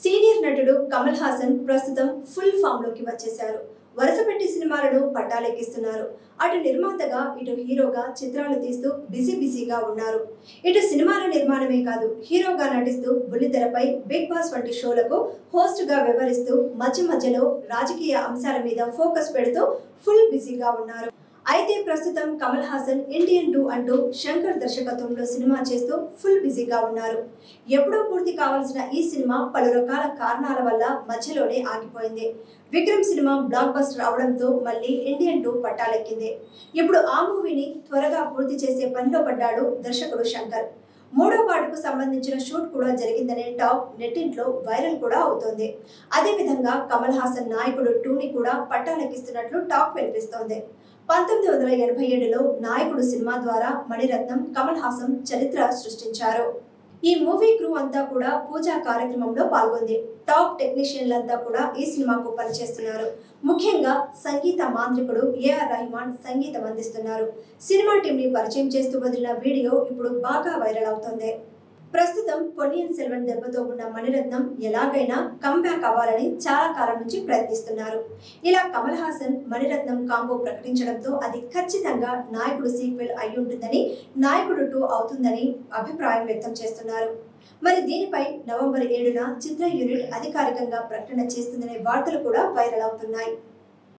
senior నటుడు కమల్ హాసన్ ప్రస్తుతం full form లోకి వచ్చేశారు వరుసపెట్టి సినిమాలను పట్టాలెక్కిస్తున్నారు అటు నిర్మాతగా ఇటు హీరోగా చిత్రాలు తీస్తూ బిజీ బిజీగా ఉన్నారు ఇటు సినిమాల నిర్మాణమే కాదు హీరోగా నటిస్తూ బుల్లితెరపై బిగ్ బాస్ వంటి షోలకు హోస్ట్ గా వ్యవహరిస్తూ మధ్య మధ్యలో రాజకీయ అంశాల మీద ఫోకస్ పెడుతూ ఫుల్ బిజీగా ఉన్నారు అయితే ప్రస్తుతం కమల్ హాసన్ ఇండియన్ టూ అంటూ శంకర్ దర్శకత్వంలో సినిమా చేస్తూ ఫుల్ బిజీగా ఉన్నారు ఎప్పుడో పూర్తి కావాల్సిన ఈ సినిమా పలు రకాల కారణాల వల్ల మధ్యలోనే ఆగిపోయింది విక్రమ్ సినిమా బ్లాక్ బస్టర్ అవడంతో మళ్ళీ ఇండియన్ టూ పట్టాలెక్కింది ఇప్పుడు ఆ మూవీని త్వరగా పూర్తి చేసే పనిలో పడ్డాడు దర్శకుడు శంకర్ మూడో పాటకు సంబంధించిన షూట్ కూడా జరిగిందనే టాక్ నెట్టింట్లో వైరల్ కూడా అవుతోంది అదేవిధంగా కమల్ హాసన్ నాయకుడు టూని కూడా పట్టాలెక్కిస్తున్నట్లు టాక్ వినిపిస్తోంది పంతొమ్మిది వందల ఎనభై ఏడులో నాయకుడు సినిమా ద్వారా మణిరత్నం కమల్ హాసన్ చరిత్ర సృష్టించారు ఈ మూవీ క్రూ అంతా కూడా పూజా కార్యక్రమంలో పాల్గొంది టాప్ టెక్నీషియన్లంతా కూడా ఈ సినిమాకు పనిచేస్తున్నారు ముఖ్యంగా సంగీత మాంత్రికుడు ఏఆర్ రెహమాన్ సంగీతం అందిస్తున్నారు సినిమా టీం ని పరిచయం చేస్తూ వదిలిన వీడియో ఇప్పుడు బాగా వైరల్ అవుతోంది ప్రస్తుతం పొన్నియన్ సెల్వన్ దెబ్బతో ఉన్న మణిరత్నం ఎలాగైనా కంబ్యాక్ అవ్వాలని చాలా కాలం నుంచి ప్రయత్నిస్తున్నారు ఇలా కమల్ హాసన్ మణిరత్నం కాంబో ప్రకటించడంతో అది ఖచ్చితంగా నాయకుడు సీక్వెల్ అయి ఉంటుందని నాయకుడు టూ అవుతుందని అభిప్రాయం వ్యక్తం చేస్తున్నారు మరి దీనిపై నవంబర్ ఏడున చిత్ర యూనిట్ అధికారికంగా ప్రకటన చేస్తుందనే వార్తలు కూడా వైరల్ అవుతున్నాయి